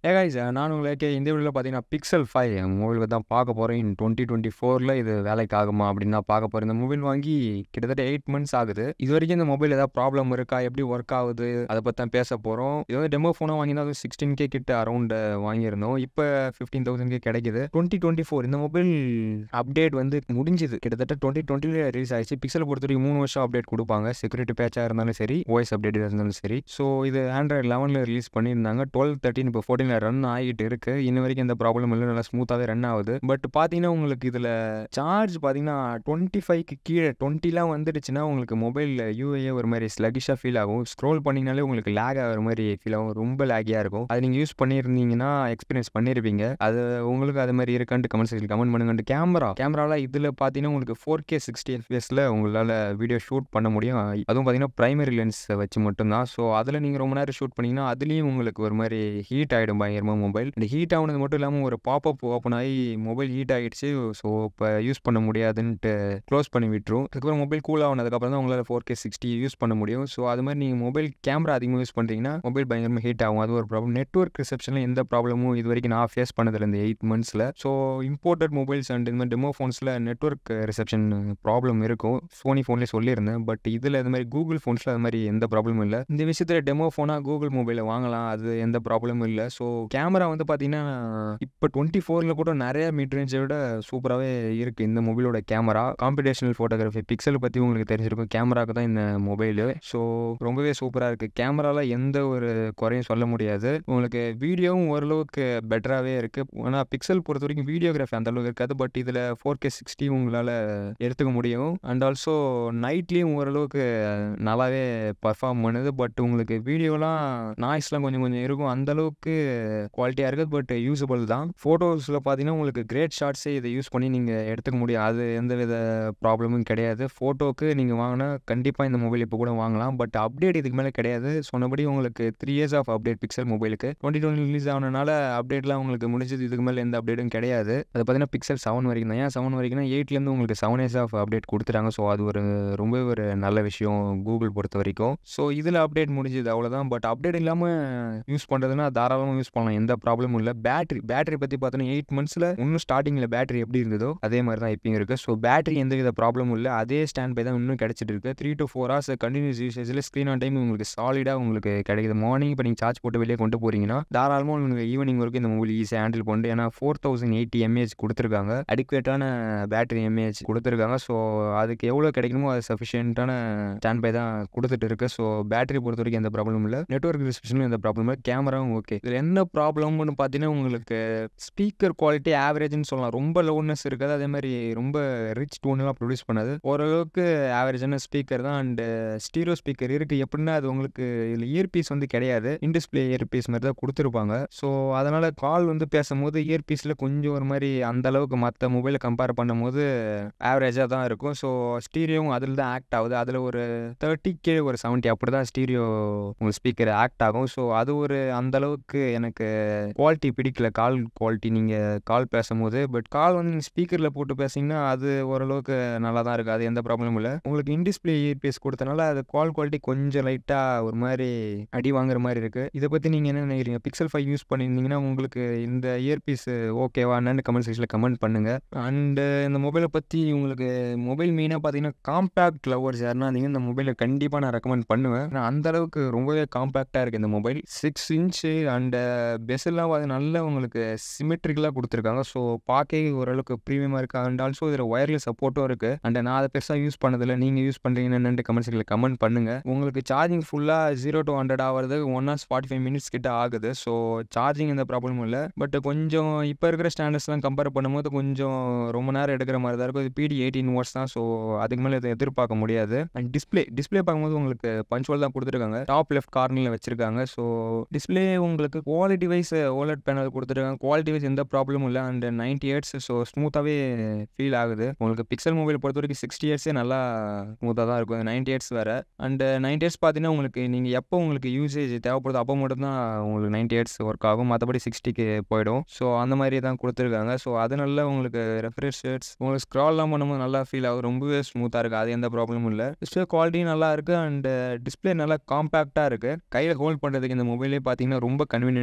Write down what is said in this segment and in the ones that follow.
ஏ guys நான் உங்களுக்கு இந்த வீடியோவில் பார்த்தீங்கன்னா பிக்சல் ஃபைவ் மொபைல் தான் பார்க்க போகிறேன் இன் டுவெண்ட்டி டுவெண்ட்டி ஃபோரில் இது வேலைக்கு ஆகுமா அப்படின்னு நான் பார்க்க போகிறேன் இந்த மொபைல் வாங்கி கிட்டத்தட்ட எயிட் மந்த்ஸ் ஆகுது இது வரைக்கும் இந்த மொபைல் ஏதாவது ப்ராப்ளம் இருக்கா எப்படி ஒர்க் ஆகுது அதை பற்றி தான் பேச போகிறோம் இது வந்து டெமோ ஃபோனாக வாங்கினா அது சிக்ஸ்டீன் கே கிட்ட அரௌண்ட் வாங்கியிருந்தோம் இப்போ ஃபிஃப்டீன் தௌசண்ட் கே கிடைக்குது டுவெண்ட்டி டுவெண்ட்டி ஃபோர் இந்த மொபைல் அப்டேட் வந்து முடிஞ்சுது கிட்டத்தட்ட டுவெண்ட்டி டுவெண்ட்டில ரிலீஸ் ஆயிடுச்சு பிக்சல் பொறுத்த வரைக்கும் மூணு வருஷம் அப்டேட் கொடுப்பாங்க செக்யூரிட்டி பேட்சாக இருந்தாலும் சரி ஓஎஸ் அப்டேட் இருந்தாலும் சரி ஸோ இது ஆண்ட்ராய்ட் லெவனில் ரிலீஸ் பண்ணியிருந்தாங்க டுவெல் தேர்ட்டின் இப்போ ஃபோர்டீனில் ரன் ஆகிட்டு இருக்கு இன்ன வரைக்கும் எந்த ப்ராப்ளம் இல்லை நல்லா ஸ்மூத்தாகவே ரன் ஆகுது பட் பார்த்தீங்கன்னா உங்களுக்கு இதில் சார்ஜ் பார்த்தீங்கன்னா டுவெண்ட்டி ஃபைவ்க்கு கீழே டுவெண்ட்டிலாம் வந்துடுச்சுன்னா உங்களுக்கு மொபைலில் யூஏ ஒரு மாதிரி ஸ்லகிஷாக ஃபீல் ஆகும் ஸ்க்ரோல் பண்ணிங்கனாலே உங்களுக்கு லேக் ஆகிற மாதிரி ஃபீல் ஆகும் ரொம்ப லேக்கியாக இருக்கும் அது நீங்கள் யூஸ் பண்ணியிருந்தீங்கன்னா எக்ஸ்பீரியன்ஸ் பண்ணியிருப்பீங்க அது உங்களுக்கு அது மாதிரி இருக்கான்ட்டு கமெண்ட் செக்ஷன் கமெண்ட் பண்ணுங்கன்ட்டு கேமரா கேமராவில் இதில் பார்த்தீங்கன்னா உங்களுக்கு ஃபோர் கே சிக்ஸ்டி எஃபிஎஸில் உங்களால் வீடியோ ஷூட் பண்ண முடியும் அதுவும் பார்த்தீங்கன்னா ப்ரைமரி லென்ஸை வச்சு மட்டும்தான் ஸோ அதில் நீங்கள் ரொம்ப நேரம் ஷூட் பண்ணிங்கன்னா அதுலேயும் உங்களுக்கு ஒரு மாதிரி ஹீட் ஆகிடும் பயங்கரமாக மொபைல் இந்த ஹீட் ஆகுனது மட்டும் இல்லாமல் ஒரு பாப்அப் ஓப்பன் ஆகி மொபைல் ஹீட் ஆகிடுச்சு ஸோ இப்போ யூஸ் பண்ண முடியாதுன்ட்டு க்ளோஸ் பண்ணி விட்டுரும் அதுக்கப்புறம் மொபைல் கூல் ஆனதுக்கப்புறம் தான் உங்களால் ஃபோர் கே சிக்ஸ்டி யூஸ் பண்ண முடியும் ஸோ அது மாதிரி நீங்கள் மொபைல் கேமரா அதிகமாக யூஸ் பண்ணுறீங்கன்னா மொபைல் பயங்கரமாக ஹீட் ஆகும் அது ஒரு ப்ராப்ளம் நெட்ஒர்க் ரிசப்ஷனில் எந்த ப்ராப்ளமும் இது வரைக்கும் நான் ஃபேஸ் பண்ணதில்லை இந்த எயிட் மந்த்ஸில் ஸோ இம்போர்ட்டட் மொபைல்ஸ் அண்ட் இந்த மாதிரி டெமோ ஃபோன்ஸில் நெட்ஒர்க் ரிசப்ஷன் ப்ராப்ளம் இருக்கும் சோனி ஃபோன்லேயே சொல்லியிருந்தேன் பட் இதில் இது மாதிரி கூகுள் ஃபோன்ஸில் அது மாதிரி எந்த ப்ராப்ளமும் இல்லை இந்த விஷயத்தில் டெமோ ஃபோனாக கூகுள் மொபைலில் வாங்கலாம் அது எந்த ப்ராப்ளமும் இல்லை ஸோ கேமரா வந்து பார்த்தீங்கன்னா இப்போ டுவெண்ட்டி ஃபோரில் கூட நிறைய மீட் ரேஞ்சை விட சூப்பராகவே இருக்குது இந்த மொபைலோட கேமரா காம்படிஷனல் ஃபோட்டோகிராஃபி பிக்சல் பற்றி உங்களுக்கு தெரிஞ்சிருக்கும் கேமராக்கு தான் இந்த மொபைலு ஸோ ரொம்பவே சூப்பராக இருக்குது கேமராவில் எந்த ஒரு குறையும் சொல்ல முடியாது உங்களுக்கு வீடியோவும் ஓரளவுக்கு பெட்டராகவே இருக்குது ஆனால் பிக்சல் பொறுத்த வரைக்கும் வீடியோகிராஃபி அந்த அளவுக்கு இருக்காது பட் இதில் ஃபோர் கே சிக்ஸ்டி உங்களால் எடுத்துக்க முடியும் அண்ட் ஆல்சோ நைட்லேயும் ஓரளவுக்கு நல்லாவே பர்ஃபார்ம் பண்ணுது பட் உங்களுக்கு வீடியோலாம் நாய்ஸ்லாம் கொஞ்சம் கொஞ்சம் இருக்கும் அந்த அளவுக்கு குவாலிட்டியாக இருக்குது பட் யூஸபிள் தான் ஃபோட்டோஸில் பார்த்தீங்கன்னா உங்களுக்கு கிரேட் ஷாட்ஸே இதை யூஸ் பண்ணி நீங்கள் எடுத்துக்க முடியும் அது எந்த வித ப்ராப்ளமும் கிடையாது ஃபோட்டோக்கு நீங்கள் வாங்கினா கண்டிப்பாக இந்த மொபைல் இப்போ கூட வாங்கலாம் பட் அப்டேட் இதுக்கு மேலே கிடையாது சொன்னபடி உங்களுக்கு three years of update pixel மொபைலுக்கு டுவெண்ட்டி டுவெண்ட்டி ரிலீஸ் ஆனனால அப்டேட்லாம் உங்களுக்கு முடிஞ்சது இதுக்கு மேலே எந்த அப்டேட்டும் கிடையாது அது பார்த்தீங்கன்னா பிக்சல் செவன் வரைக்கும் தான் ஏன் செவன் வரைக்கும்னா எயிட்லேருந்து உங்களுக்கு செவன் இயர்ஸ் ஆஃப் அப்டேட் கொடுத்துட்டாங்க ஸோ அது ஒரு ரொம்ப ஒரு நல்ல விஷயம் கூகுள் பொறுத்த வரைக்கும் ஸோ இதில் அப்டேட் முடிஞ்சது அவ்வளோதான் பட் அப்டேட் இல்லாமல் யூஸ் பண்ணுறதுனா தாராளமாக யூஸ் பண்ணலாம் எந்த ப்ராப்ளமும் இல்லை பேட்டரி பேட்டரி பற்றி பார்த்தோன்னா எயிட் மந்த்ஸில் இன்னும் ஸ்டார்டிங்கில் பேட்டரி எப்படி இருந்ததோ அதே மாதிரி தான் இப்பயும் இருக்குது ஸோ பேட்டரி எந்த வித ப்ராப்ளமும் இல்லை அதே ஸ்டாண்ட் பை தான் இன்னும் கிடச்சிட்டு இருக்குது three to four hours continuous யூசேஜில் ஸ்க்ரீன் ஆன் டைம் உங்களுக்கு சாலிடாக உங்களுக்கு கிடைக்குது மார்னிங் இப்போ நீங்கள் சார்ஜ் போட்டு வெளியே கொண்டு போகிறீங்கன்னா தாராளமாக உங்களுக்கு ஈவினிங் வரைக்கும் இந்த மொபைல் ஈஸியாக ஹேண்டில் பண்ணிட்டு ஏன்னா ஃபோர் தௌசண்ட் எயிட்டி எம்ஏஹெச் கொடுத்துருக்காங்க அடிக்குவேட்டான பேட்டரி எம்ஏஹெச் கொடுத்துருக்காங்க ஸோ அதுக்கு எவ்வளோ கிடைக்கணுமோ அது சஃபிஷியன்ட்டான ஸ்டாண்ட் பை தான் கொடுத்துட்டு இருக்கு ஸோ பேட்டரி பொறுத்த வரைக்கும் எந்த ப்ராப்ளமும் இல்லை நெட்ஒர்க் ரிசப்ஷனும் எந்த ப்ராப்ளம் இல்லை கேமராவும் ஓகே இதில் என்ன ப்ராப்ளம்னு பார்த்தீங்கன்னா உங்களுக்கு ஸ்பீக்கர் குவாலிட்டி ஆவரேஜ்னு சொல்லலாம் ரொம்ப லோனஸ் இருக்காது அதே மாதிரி ரொம்ப ரிச் டோன்லாம் ப்ரொடியூஸ் பண்ணாது ஓரளவுக்கு ஆவரேஜான ஸ்பீக்கர் தான் அண்டு ஸ்டீரோ ஸ்பீக்கர் இருக்குது எப்படின்னா அது உங்களுக்கு இதில் இயர்பீஸ் வந்து கிடையாது இன்டிஸ்பிளே இயர்பீஸ் மாதிரி தான் கொடுத்துருப்பாங்க ஸோ அதனால் கால் வந்து பேசும்போது இயர்பீஸில் கொஞ்சம் ஒரு மாதிரி அந்த அளவுக்கு மற்ற மொபைலை கம்பேர் பண்ணும்போது ஆவரேஜாக தான் இருக்கும் ஸோ ஸ்டீரியோவும் அதில் தான் ஆக்ட் ஆகுது அதில் ஒரு தேர்ட்டி கே ஒரு செவன்ட்டி அப்படி தான் ஸ்டீரியோ உங்கள் ஸ்பீக்கர் ஆக்ட் ஆகும் ஸோ அது ஒரு அந்த அளவுக்கு எனக்கு குவாலிட்டி பிடிக்கல கால் குவாலிட்டி நீங்கள் கால் பேசும்போது பட் கால் வந்து நீங்கள் ஸ்பீக்கரில் போட்டு பேசிங்கன்னா அது ஓரளவுக்கு நல்லா தான் இருக்குது அது எந்த ப்ராப்ளமும் இல்லை உங்களுக்கு இன்டிஸ்பிளே இயர்பீஸ் கொடுத்தனால அது கால் குவாலிட்டி கொஞ்சம் லைட்டாக ஒரு மாதிரி அடி வாங்குற மாதிரி இருக்குது இதை பற்றி நீங்கள் என்ன நினைக்கிறீங்க பிக்சல் ஃபைவ் யூஸ் பண்ணியிருந்தீங்கன்னா உங்களுக்கு இந்த இயர்பீஸ் ஓகேவா என்னன்னு கமெண்ட் செக்ஷனில் கமெண்ட் பண்ணுங்கள் அண்டு இந்த மொபைலை பற்றி உங்களுக்கு மொபைல் மெயினாக பார்த்தீங்கன்னா காம்பேக்ட் லவர்ஸ் யாருன்னா இருந்தீங்க இந்த மொபைலை கண்டிப்பாக நான் ரெக்கமெண்ட் பண்ணுவேன் ஏன்னா அந்த அளவுக்கு ரொம்பவே காம்பேக்டாக இருக்குது இந்த மொபைல் சிக்ஸ் இன்ச்சு அண்டு பெஸ்லாம் பார்த்து நல்ல உங்களுக்கு சிமெட்ரிக்கலாக கொடுத்துருக்காங்க ஸோ பார்க்கவே ஓரளவுக்கு ப்ரீமியமாக இருக்குது அண்ட் ஆல்சோ இதில் ஒயர்லெஸ் சப்போர்ட்டும் இருக்குது அண்ட் நான் அதை பெருசாக யூஸ் பண்ணதில்லை நீங்கள் யூஸ் பண்ணுறீங்கன்னு என்னென்னு கமெண்ட் செக்ஷனில் கமெண்ட் பண்ணுங்கள் உங்களுக்கு சார்ஜிங் ஃபுல்லாக ஜீரோ டு ஹண்ட்ரட் ஆகிறது one hours forty five minutes கிட்ட ஆகுது ஸோ சார்ஜிங் எந்த ப்ராப்ளமும் இல்லை பட் கொஞ்சம் இப்போ இருக்கிற ஸ்டாண்டர்ட்ஸ்லாம் கம்பேர் பண்ணும்போது கொஞ்சம் ரொம்ப நேரம் எடுக்கிற மாதிரி தான் இருக்கும் இது பிடி எயிட்டீன் வாட்ஸ் தான் ஸோ அதுக்கு மேலே இதை எதிர்பார்க்க முடியாது அண்ட் டிஸ்பிளே டிஸ்பிளே பார்க்கும்போது உங்களுக்கு பஞ்சுவல் தான் கொடுத்துருக்காங்க டாப் லெஃப்ட் கார்னரில் வச்சிருக்காங்க ஸோ டிஸ்பிளே உங்களுக்கு குவாலிட்டி வைஸ் ஓலட் பேனல் கொடுத்துருக்காங்க குவாலிட்டி வைஸ் எந்த ப்ராப்ளமும் இல்லை அண்ட் நைன்டி இயர்ஸ் ஸோ ஸ்மூத்தாகவே ஃபீல் ஆகுது உங்களுக்கு பிக்சல் மொபைல் பொறுத்த வரைக்கும் சிக்ஸ்டி இயர்ஸே நல்லா ஸ்மூத்தாக தான் இருக்கும் நைன்டி இயர்ஸ் வேறு அண்ட் நைன்டி இயர்ஸ் பார்த்தீங்கன்னா உங்களுக்கு நீங்கள் எப்போ உங்களுக்கு யூசேஜ் தேவைப்படுதோ அப்போ மட்டும் தான் உங்களுக்கு நைன்டி இயர்ஸ் ஒர்க் ஆகும் மற்றபடி சிக்ஸ்டிக்கு போயிடும் ஸோ அந்த மாதிரி தான் கொடுத்துருக்காங்க ஸோ அது நல்லா உங்களுக்கு ரெஃப்ரெஷ் ஷேட்ஸ் உங்களுக்கு ஸ்க்ரால்லாம் பண்ணும்போது நல்லா ஃபீல் ஆகும் ரொம்பவே ஸ்மூத்தாக இருக்குது அது எந்த ப்ராப்ளமும் இல்லை டிஸ்பிளே குவாலிட்டி நல்லா இருக்குது அண்ட் டிஸ்பிளே நல்லா காம்பேக்டாக இருக்குது கையில் ஹோல்ட் பண்ணுறதுக்கு இந்த மொபைலே பார்த்தீங்கன்னா ரொம்ப கன்வீனியன்ட்டாக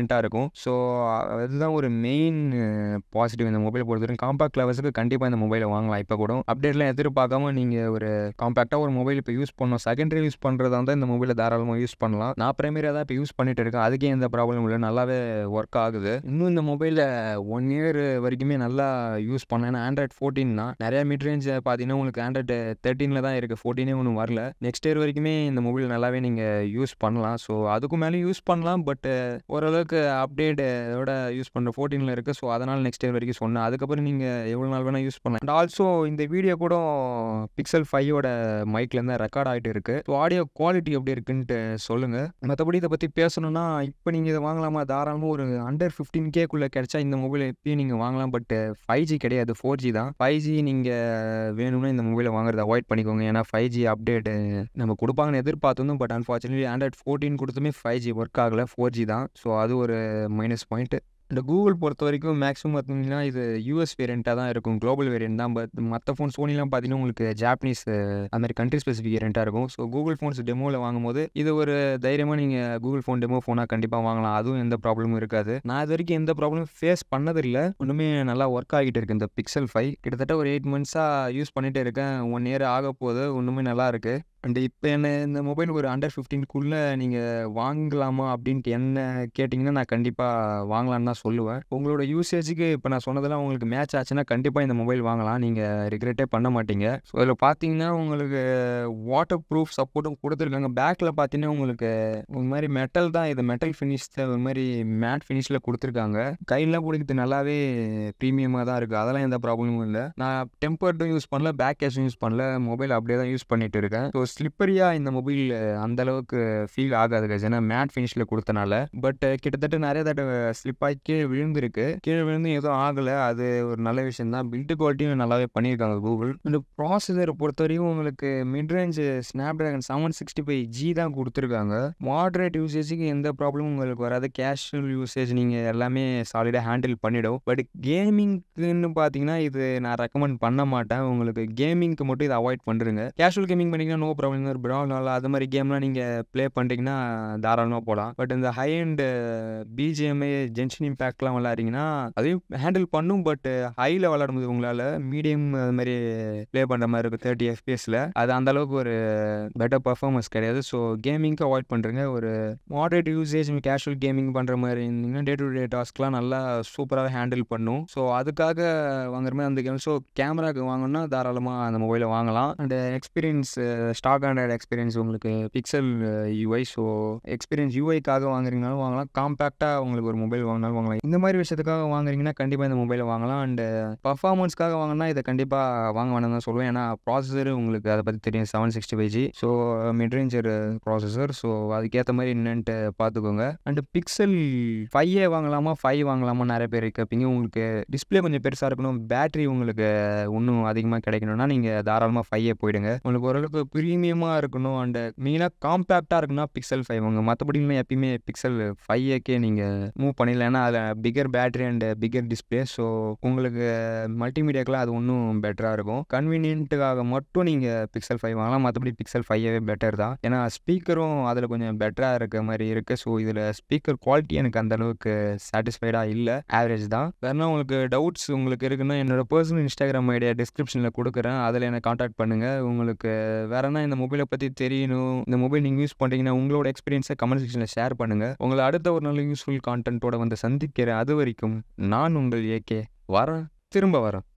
வேரியண்ட்டாக இருக்கும் ஸோ அதுதான் ஒரு மெயின் பாசிட்டிவ் இந்த மொபைல் பொறுத்தவரைக்கும் காம்பாக்ட் லெவல்ஸுக்கு கண்டிப்பாக இந்த மொபைலை வாங்கலாம் இப்போ கூட அப்டேட்லாம் எதிர்பார்க்காம நீங்கள் ஒரு காம்பாக்டாக ஒரு மொபைல் இப்போ யூஸ் பண்ணணும் செகண்டரி யூஸ் பண்ணுறதா இருந்தால் இந்த மொபைலை தாராளமாக யூஸ் பண்ணலாம் நான் ப்ரைமரியாக தான் இப்போ யூஸ் பண்ணிட்டு இருக்கேன் அதுக்கே எந்த ப்ராப்ளம் இல்லை நல்லாவே ஒர்க் ஆகுது இன்னும் இந்த மொபைலில் ஒன் இயர் வரைக்குமே நல்லா யூஸ் பண்ணேன் ஏன்னா ஆண்ட்ராய்ட் ஃபோர்டீன் தான் நிறைய மிட் ரேஞ்ச் பார்த்தீங்கன்னா உங்களுக்கு ஆண்ட்ராய்டு தேர்ட்டீனில் தான் இருக்குது ஃபோர்டீனே ஒன்றும் வரல நெக்ஸ்ட் இயர் வரைக்குமே இந்த மொபைல் நல்லாவே நீங்கள் யூஸ் பண்ணலாம் ஸோ அதுக்கும் மேலே யூஸ் பண்ணலாம் பட் ஓரளவுக்கு அப்டேட்டோட யூஸ் பண்ணுற ஃபோர்டீனில் இருக்குது ஸோ அதனால் நெக்ஸ்ட் இயர் வரைக்கும் சொன்னேன் அதுக்கப்புறம் நீங்கள் எவ்வளோ நாள் வேணால் யூஸ் பண்ணலாம் அண்ட் ஆல்சோ இந்த வீடியோ கூட பிக்சல் ஃபைவோட மைக்லேருந்து ரெக்கார்ட் ஆகிட்டு இருக்குது ஸோ ஆடியோ குவாலிட்டி எப்படி இருக்குன்ட்டு சொல்லுங்கள் மற்றபடி இதை பற்றி பேசணும்னா இப்போ நீங்கள் இதை வாங்கலாமா தாராளமாக ஒரு அண்டர் ஃபிஃப்டீன் கேக்குள்ளே கிடைச்சா இந்த மொபைல் எப்பயும் நீங்கள் வாங்கலாம் பட் ஃபைவ் ஜி கிடையாது ஃபோர் ஜி தான் ஃபைவ் ஜி நீங்கள் வேணும்னா இந்த மொபைலை வாங்குறத அவாய்ட் பண்ணிக்கோங்க ஏன்னா ஃபைவ் ஜி அப்டேட்டு நம்ம கொடுப்பாங்கன்னு எதிர்பார்த்துருந்தோம் பட் அன்ஃபார்ச்சுனேட்லி ஆண்ட்ராய்ட் ஃபோர்டீன் கொடுத்துமே ஃபைவ் ஜி ஒர்க் ஆகலை ஃபோர் ஜி தான் ஸோ அது ஒரு மைனஸ் பாயிண்ட்டு இந்த கூகுள் பொறுத்த வரைக்கும் மேக்ஸிமம் பார்த்தீங்கன்னா இது யூஎஸ் வேரியண்ட்டாக தான் இருக்கும் குளோபல் வேரியன்ட் தான் பட் மற்ற ஃபோன் சோனிலாம் பார்த்தீங்கன்னா உங்களுக்கு ஜாப்பனீஸ் அந்த மாதிரி கண்ட்ரி ஸ்பெசிஃபிக் வேரியண்ட்டாக இருக்கும் ஸோ கூகுள் ஃபோன்ஸ் டெமோவில் வாங்கும்போது இது ஒரு தைரியமாக நீங்கள் கூகுள் ஃபோன் டெமோ ஃபோனாக கண்டிப்பாக வாங்கலாம் அதுவும் எந்த ப்ராப்ளமும் இருக்காது நான் இது வரைக்கும் எந்த ப்ராப்ளமும் ஃபேஸ் பண்ணதில்லை ஒன்றுமே நல்லா ஒர்க் ஆகிட்டு இருக்கு இந்த பிக்சல் ஃபைவ் கிட்டத்தட்ட ஒரு எயிட் மந்த்ஸாக யூஸ் பண்ணிகிட்டே இருக்கேன் ஒன் இயர் ஆக போகுது ஒன்றுமே நல்லா இருக்குது அண்ட் இப்போ என்ன இந்த மொபைல் ஒரு அண்டர் ஃபிஃப்டீன்குள்ளே நீங்கள் வாங்கலாமா அப்படின்ட்டு என்ன கேட்டிங்கன்னா நான் கண்டிப்பாக வாங்கலான்னு தான் சொல்லுவேன் உங்களோட யூசேஜுக்கு இப்போ நான் சொன்னதெல்லாம் உங்களுக்கு மேட்ச் ஆச்சுன்னா கண்டிப்பாக இந்த மொபைல் வாங்கலாம் நீங்கள் ரிக்ரெட்டே பண்ண மாட்டீங்க ஸோ இதில் பார்த்தீங்கன்னா உங்களுக்கு வாட்டர் ப்ரூஃப் சப்போர்ட்டும் கொடுத்துருக்காங்க பேக்கில் பார்த்தீங்கன்னா உங்களுக்கு ஒரு மாதிரி மெட்டல் தான் இது மெட்டல் ஃபினிஷ் ஒரு மாதிரி மேட் ஃபினிஷில் கொடுத்துருக்காங்க கையில் பிடிக்கிறது நல்லாவே ப்ரீமியமாக தான் இருக்குது அதெல்லாம் எந்த ப்ராப்ளமும் இல்லை நான் டெம்பர்டும் யூஸ் பண்ணல பேக் கேஷும் யூஸ் பண்ணல மொபைல் அப்படியே தான் யூஸ் பண்ணிட்டு இருக்கேன் ஸோ ஸ்லிப்பரியாக இந்த மொபைல் அந்த அளவுக்கு ஃபீல் ஆகாது guys. ஏன்னா மேட் ஃபினிஷில் கொடுத்தனால பட் கிட்டத்தட்ட நிறைய தடவை ஸ்லிப் ஆகி கீழே விழுந்திருக்கு கீழே விழுந்து எதுவும் ஆகலை அது ஒரு நல்ல விஷயம் தான் பில்டு குவாலிட்டியும் நல்லாவே பண்ணியிருக்காங்க கூகுள் இந்த ப்ராசஸரை பொறுத்த வரைக்கும் உங்களுக்கு mid range Snapdragon seven sixty five G தான் கொடுத்துருக்காங்க மாட்ரேட் யூசேஜுக்கு எந்த ப்ராப்ளமும் உங்களுக்கு வராது கேஷுவல் யூசேஜ் நீங்கள் எல்லாமே சாலிடாக ஹேண்டில் பண்ணிடும் பட் கேமிங்க்குன்னு பார்த்தீங்கன்னா இது நான் ரெக்கமெண்ட் பண்ண மாட்டேன் உங்களுக்கு கேமிங்க்கு மட்டும் இதை அவாய்ட் பண்ணுறங்க கேஷுவல் கேமிங் பண்ணிங்கன்னா நோ ப்ராப்ளம் ஒரு ப்ராப்ளம் இல்லை அது மாதிரி கேம்லாம் நீங்கள் ப்ளே பண்ணிட்டீங்கன்னா தாராளமாக போகலாம் பட் இந்த ஹை அண்ட் பிஜிஎம்ஏ ஜென்ஷன் இம்பேக்ட்லாம் விளாட்றீங்கன்னா அதையும் ஹேண்டில் பண்ணும் பட் ஹையில் விளாடும்போது உங்களால் மீடியம் அது மாதிரி ப்ளே பண்ணுற மாதிரி இருக்கும் தேர்ட்டி எஃபிஎஸில் அது அந்த அளவுக்கு ஒரு பெட்டர் பர்ஃபார்மன்ஸ் கிடையாது ஸோ கேமிங்க்கு அவாய்ட் பண்ணுறங்க ஒரு மாடரேட் யூசேஜ் கேஷுவல் கேமிங் பண்ணுற மாதிரி இருந்தீங்கன்னா டே டு டே டாஸ்க்லாம் நல்லா சூப்பராக ஹேண்டில் பண்ணும் ஸோ அதுக்காக வாங்குற மாதிரி அந்த கேம் ஸோ கேமராக்கு வாங்கணும்னா தாராளமாக அந்த மொபைலை வாங்கலாம் and experience stock Android experience உங்களுக்கு பிக்சல் யூஐ ஸோ எக்ஸ்பீரியன்ஸ் யூஐக்காக வாங்குறீங்கனாலும் வாங்கலாம் காம்பேக்டாக உங்களுக்கு ஒரு மொபைல் வாங்கினாலும் வாங்கலாம் இந்த மாதிரி விஷயத்துக்காக வாங்குறீங்கன்னா கண்டிப்பாக இந்த மொபைலை வாங்கலாம் அண்ட் பர்ஃபார்மன்ஸ்க்காக வாங்கினா இதை கண்டிப்பாக வாங்க வேணாம் தான் சொல்லுவேன் ஏன்னா ப்ராசஸர் உங்களுக்கு அதை பற்றி தெரியும் seven sixty five G so midranger processor so அதுக்கேற்ற மாதிரி என்னன்ட்டு பார்த்துக்கோங்க அண்ட் பிக்சல் ஃபைவே வாங்கலாமா ஃபைவ் வாங்கலாமா நிறைய பேர் கேட்பீங்க உங்களுக்கு டிஸ்பிளே கொஞ்சம் பெருசாக இருக்கணும் பேட்டரி உங்களுக்கு இன்னும் அதிகமாக கிடைக்கணும்னா நீங்கள் தாராளமாக ஃபைவே போயிடுங்க உங்களுக்கு ஓரளவுக்கு ப்ரீமியமாக இருக்கணும் அண்ட் மெயினாக காம்பேக்டாக இருக்குன்னா பிக்சல் ஃபைவ் வாங்க மற்றபடி எப்பயுமே பிக்சல் ஃபைவ்க்கே நீங்கள் மூவ் பண்ணிடலாம் ஏன்னா அதில் bigger battery and bigger display so உங்களுக்கு மல்டிமீடியாக்கெலாம் அது இன்னும் பெட்டராக இருக்கும் கன்வீனியன்ட்டுக்காக மட்டும் நீங்கள் பிக்சல் ஃபைவ் வாங்கலாம் மற்றபடி பிக்சல் ஃபைவே பெட்டர் தான் ஏன்னா ஸ்பீக்கரும் அதில் கொஞ்சம் பெட்டராக இருக்க மாதிரி இருக்குது ஸோ இதில் ஸ்பீக்கர் குவாலிட்டி எனக்கு அந்த அளவுக்கு சாட்டிஸ்ஃபைடாக இல்லை ஆவரேஜ் தான் வேறுனா உங்களுக்கு டவுட்ஸ் உங்களுக்கு இருக்குன்னா என்னோட பர்சனல் இன்ஸ்டாகிராம் ஐடியா டிஸ்கிரிப்ஷனில் கொடுக்குறேன் அதில் என்னை காண்டாக்ட் பண்ணுங்கள் உங்களுக்கு வேறனா இந்த மொபைலை பற்றி தெரியணும் இந்த மொபைல் நீங்கள் யூஸ் பண்ணுறீங்கன்னா உங்களோட எக்ஸ்பீரியன்ஸை கமெண்ட் செக்ஷனில் ஷேர் பண்ணுங்கள் உங்களை அடுத்த ஒரு நல்ல யூஸ்ஃபுல் கான்டென்ட்டோட வந்து சந்திக்கிறேன் அது வரைக்கும் நான் உங்கள் ஏகே வரேன் திரும்ப வரேன்